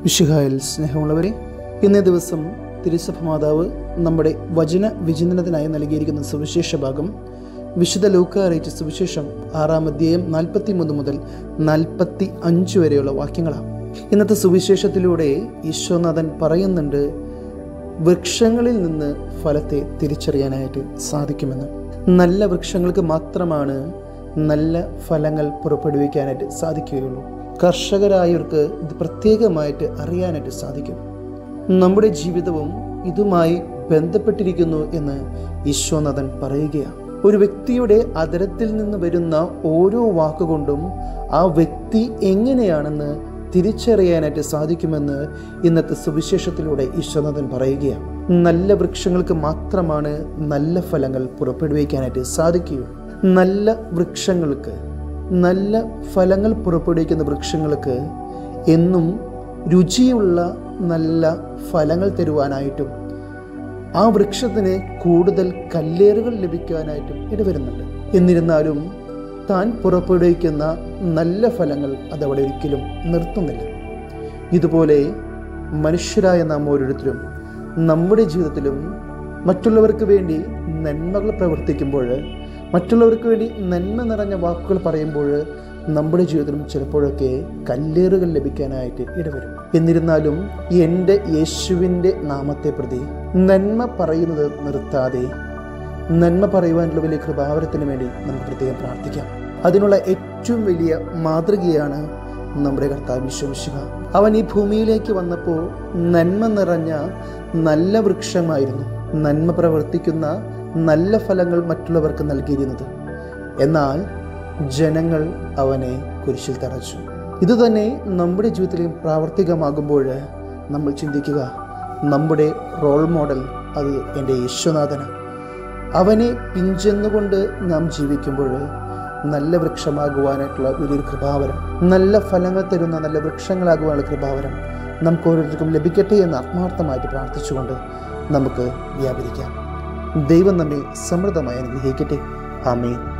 വിശുഹായിൽ സ്നേഹമുള്ളവരെ ഇന്നേ ദിവസം തിരുസഭ മാതാവ് നമ്മുടെ വചന വിചിന്തനത്തിനായി നൽകിയിരിക്കുന്ന സുവിശേഷ ഭാഗം വിശുദ്ധ ലൂക്ക അറിയിച്ച സുവിശേഷം ആറാം അധ്യായം നാൽപ്പത്തി മൂന്ന് മുതൽ നാൽപ്പത്തി അഞ്ച് വരെയുള്ള വാക്യങ്ങളാണ് ഇന്നത്തെ സുവിശേഷത്തിലൂടെ ഈശോനാഥൻ പറയുന്നുണ്ട് വൃക്ഷങ്ങളിൽ നിന്ന് ഫലത്തെ തിരിച്ചറിയാനായിട്ട് സാധിക്കുമെന്ന് നല്ല വൃക്ഷങ്ങൾക്ക് മാത്രമാണ് നല്ല ഫലങ്ങൾ പുറപ്പെടുവിക്കാനായിട്ട് സാധിക്കുകയുള്ളൂ കർഷകരായവർക്ക് ഇത് പ്രത്യേകമായിട്ട് അറിയാനായിട്ട് സാധിക്കും നമ്മുടെ ജീവിതവും ഇതുമായി ബന്ധപ്പെട്ടിരിക്കുന്നു എന്ന് ഈശോനാഥൻ പറയുകയാണ് ഒരു വ്യക്തിയുടെ അതരത്തിൽ നിന്ന് വരുന്ന ഓരോ വാക്കുകൊണ്ടും ആ വ്യക്തി എങ്ങനെയാണെന്ന് തിരിച്ചറിയാനായിട്ട് സാധിക്കുമെന്ന് ഇന്നത്തെ സുവിശേഷത്തിലൂടെ ഈശ്വരനാഥൻ പറയുകയാണ് നല്ല വൃക്ഷങ്ങൾക്ക് മാത്രമാണ് നല്ല ഫലങ്ങൾ പുറപ്പെടുവിക്കാനായിട്ട് സാധിക്കുകയുള്ളൂ നല്ല വൃക്ഷങ്ങൾക്ക് നല്ല ഫലങ്ങൾ പുറപ്പെടുവിക്കുന്ന വൃക്ഷങ്ങൾക്ക് എന്നും രുചിയുള്ള നല്ല ഫലങ്ങൾ തരുവാനായിട്ടും ആ വൃക്ഷത്തിന് കൂടുതൽ കല്ലേറുകൾ ലഭിക്കാനായിട്ടും ഇടവരുന്നുണ്ട് എന്നിരുന്നാലും താൻ പുറപ്പെടുവിക്കുന്ന നല്ല ഫലങ്ങൾ അതവിടെ ഒരിക്കലും നിർത്തുന്നില്ല ഇതുപോലെ മനുഷ്യരായ നാം ഓരോരുത്തരും നമ്മുടെ ജീവിതത്തിലും മറ്റുള്ളവർക്ക് വേണ്ടി നന്മകൾ പ്രവർത്തിക്കുമ്പോൾ മറ്റുള്ളവർക്ക് വേണ്ടി നന്മ നിറഞ്ഞ വാക്കുകൾ പറയുമ്പോൾ നമ്മുടെ ജീവിതത്തിലും ചിലപ്പോഴൊക്കെ കല്ലേറുകൾ ലഭിക്കാനായിട്ട് ഇടവരും എന്നിരുന്നാലും എൻ്റെ യേശുവിൻ്റെ നാമത്തെ പ്രതി നന്മ പറയുന്നത് നിർത്താതെ നന്മ പറയുവാനുള്ള വലിയ കൃപാവരത്തിന് വേണ്ടി നമുക്ക് പ്രത്യേകം പ്രാർത്ഥിക്കാം അതിനുള്ള ഏറ്റവും വലിയ മാതൃകയാണ് നമ്മുടെ കർത്താവ് വിശ്വമിശുക അവൻ ഈ ഭൂമിയിലേക്ക് വന്നപ്പോൾ നന്മ നിറഞ്ഞ നല്ല വൃക്ഷമായിരുന്നു നന്മ പ്രവർത്തിക്കുന്ന നല്ല ഫലങ്ങൾ മറ്റുള്ളവർക്ക് നൽകിയിരുന്നത് എന്നാൽ ജനങ്ങൾ അവനെ കുരിശിൽ തറച്ചു ഇതുതന്നെ നമ്മുടെ ജീവിതത്തിൽ പ്രാവർത്തികമാകുമ്പോൾ നമ്മൾ ചിന്തിക്കുക നമ്മുടെ റോൾ മോഡൽ അത് എൻ്റെ യേശുനാഥനാണ് അവനെ പിഞ്ചെന്നുകൊണ്ട് നാം ജീവിക്കുമ്പോൾ നല്ല വൃക്ഷമാകുവാനായിട്ടുള്ള വലിയൊരു കൃപാവരം നല്ല ഫലങ്ങൾ തരുന്ന നല്ല വൃക്ഷങ്ങളാകുവാനുള്ള കൃപാവരം നമുക്ക് ഓരോരുത്തർക്കും ലഭിക്കട്ടെ എന്ന് ആത്മാർത്ഥമായിട്ട് പ്രാർത്ഥിച്ചുകൊണ്ട് നമുക്ക് വ്യാപരിക്കാം ദൈവം നമ്മെ സമൃദ്ധമായി അനുഗ്രഹിക്കട്ടെ ആമേ